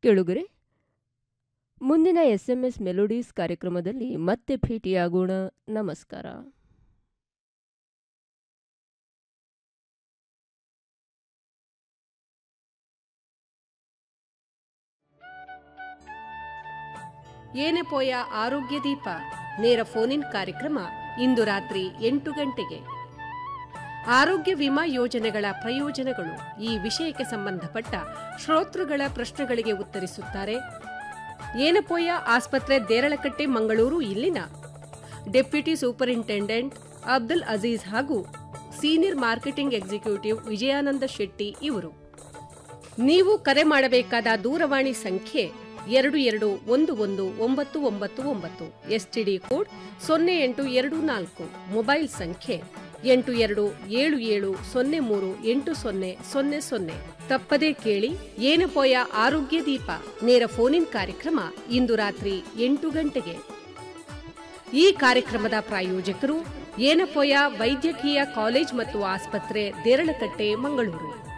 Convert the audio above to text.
ಕೇಳುಗರೆ ಮುಂದಿನ SMS melodies ಕಾರ್ಯಕ್ರಮದಲ್ಲಿ ಮತ್ತೆ ಭೇಟಿಯಾಗೋಣ ನಮಸ್ಕಾರ ಏನೆ ಪೋಯ ಆರೋಗ್ಯ ದೀಪ ನೇರ ಫೋನಿನ್ ಕಾರ್ಯಕ್ರಮ ಇಂದು ರಾತ್ರಿ ಎಂಟು ಗಂಟೆಗೆ ಆರೋಗ್ಯ ವಿಮಾ ಯೋಜನೆಗಳ ಪ್ರಯೋಜನಗಳು ಈ ವಿಷಯಕ್ಕೆ ಸಂಬಂಧಪಟ್ಟ ಶ್ರೋತೃಗಳ ಪ್ರಶ್ನೆಗಳಿಗೆ ಉತ್ತರಿಸುತ್ತಾರೆ ಏನಪೋಯ ಆಸ್ಪತ್ರೆ ದೇರಳಕಟ್ಟೆ ಮಂಗಳೂರು ಇಲ್ಲಿನ ಡೆಪ್ಯೂಟಿ ಸೂಪರಿಂಟೆಂಡೆಂಟ್ ಅಬ್ದುಲ್ ಅಜೀಜ್ ಹಾಗೂ senior marketing executive Vijayananda Shetty ಇವರು ನೀವು ಕರೆ ಮಾಡಬೇಕಾದ ದೂರವಾಣಿ ಸಂಖ್ಯೆ ಎರಡು ಎರಡು ಒಂದು ಒಂದು ಒಂಬತ್ತು ಒಂಬತ್ತು ಒಂಬತ್ತು ಎಸ್ಟಿಡಿ ಕೋಡ್ ಸೊನ್ನೆ ಎಂಟು ಎರಡು ನಾಲ್ಕು ಮೊಬೈಲ್ ಸಂಖ್ಯೆ ಎಂಟು ಎರಡು ಏಳು ಏಳು ಸೊನ್ನೆ ಮೂರು ಎಂಟು ಸೊನ್ನೆ ಸೊನ್ನೆ ಸೊನ್ನೆ ತಪ್ಪದೇ ಕೇಳಿ ಏನಪೋಯ ಆರೋಗ್ಯ ದೀಪ ನೇರ ಫೋನಿನ್ ಕಾರ್ಯಕ್ರಮ ಇಂದು ರಾತ್ರಿ ಎಂಟು ಗಂಟೆಗೆ ಈ ಕಾರ್ಯಕ್ರಮದ ಪ್ರಾಯೋಜಕರು ಏನಪೋಯ ವೈದ್ಯಕೀಯ ಕಾಲೇಜ್ ಮತ್ತು ಆಸ್ಪತ್ರೆ ದೇರಳಕಟ್ಟೆ ಮಂಗಳೂರು